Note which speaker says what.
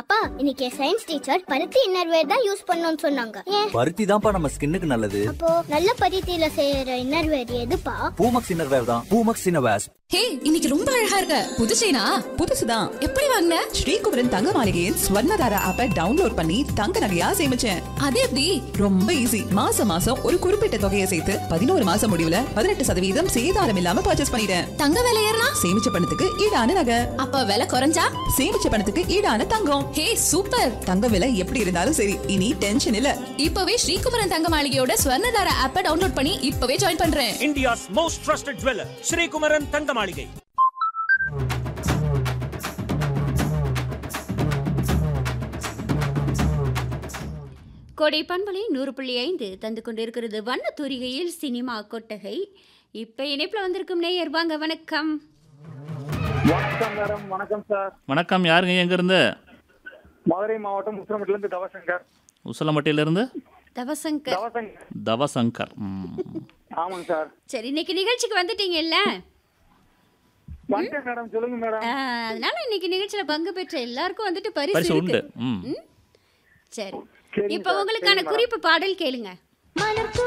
Speaker 1: அப்பா இன்னைக்கு science teacher பருத்தி இன்னர்வேர் தான் யூஸ் பண்ணணும்னு சொன்னாங்க ஏன்
Speaker 2: பருத்தி தான்ப்பா நம்ம ஸ்கின்னுக்கு நல்லது
Speaker 1: அப்போ நல்ல பருத்தியில செய்யற இன்னர்வேர் எதுப்பா
Speaker 2: பூமக்ஸ் இன்னர்வேர் தான் பூமக்ஸ் இன்னர்வேர்ஸ்
Speaker 3: ஹே இன்னைக்கு ரொம்ப அழகா இருக்க புது செயினா
Speaker 4: புதுசுதான்
Speaker 3: எப்படி வாங்கின
Speaker 4: ஸ்ரீகுமரன் தங்க மாளிகையின் ஸ்வர்ணதாரா ஆப்பை டவுன்லோட் பண்ணி தங்க நகையா சேமிச்சேன்
Speaker 3: அது எப்படி
Speaker 4: ரொம்ப ஈஸி மாசம் மாசம் ஒரு குறிப்பிட்ட தொகையை சேர்த்து பதினோரு மாசம் முடிவுல பதினெட்டு சதவீதம் சேதாரம் இல்லாம பர்ச்சேஸ் பண்ணிட்டேன்
Speaker 3: தங்க விலை ஏறினா
Speaker 4: சேமிச்ச பணத்துக்கு ஈடான நகை
Speaker 3: அப்ப விலை குறைஞ்சா
Speaker 4: சேமிச்ச பணத்துக்கு ஈடான தங்கம்
Speaker 3: ஹே சூப்பர்
Speaker 4: தங்க விலை எப்படி இருந்தாலும் சரி இனி டென்ஷன் இல்ல
Speaker 3: இப்பவே ஸ்ரீகுமரன் தங்க மாளிகையோட ஸ்வர்ணதார ஆப்பை டவுன்லோட் பண்ணி இப்பவே ஜாயின் பண்றேன்
Speaker 5: India's most trusted jeweler, Sri Kumaran Tangamalige.
Speaker 6: கோடை பண்பலை நூறு புள்ளி ஐந்து தந்து கொண்டிருக்கிறது வண்ண தூரிகையில் சினிமா கொட்டகை இப்போ இணைப்பில் வந்திருக்கும் நேயர் வாங்க வணக்கம்
Speaker 7: வணக்கம் மேடம் வணக்கம் சார்
Speaker 8: வணக்கம் யாருங்க எங்கேருந்து
Speaker 7: மதுரை மாவட்டம் முத்திரமட்டில இருந்து தவசங்கர்
Speaker 8: உசலமட்டியிலேருந்து
Speaker 6: தவசங்கர்
Speaker 7: தவசங்கர்
Speaker 8: தவசங்கர் ம்.
Speaker 7: ஆமாங்க சார்
Speaker 6: சரி இன்னைக்கு நிகழ்ச்சிக்கு வந்துட்டீங்கல்ல
Speaker 7: வந்துட்டேன் மேடம் சொல்லுங்க மேடம்
Speaker 6: ஆ, அதனால இன்னைக்கு நிகழ்ச்சியில் பங்கு பெற்ற எல்லாருக்கும் வந்துட்டு பரிசு
Speaker 8: பரிசு உண்டு
Speaker 6: இருக்கு
Speaker 8: ம்
Speaker 6: சரி
Speaker 7: சரிங்க
Speaker 6: இப்போ
Speaker 7: சார்,
Speaker 6: உங்களுக்கான
Speaker 7: சரிங்க
Speaker 6: குறிப்பு பாடல் கேளுங்க
Speaker 1: மலர்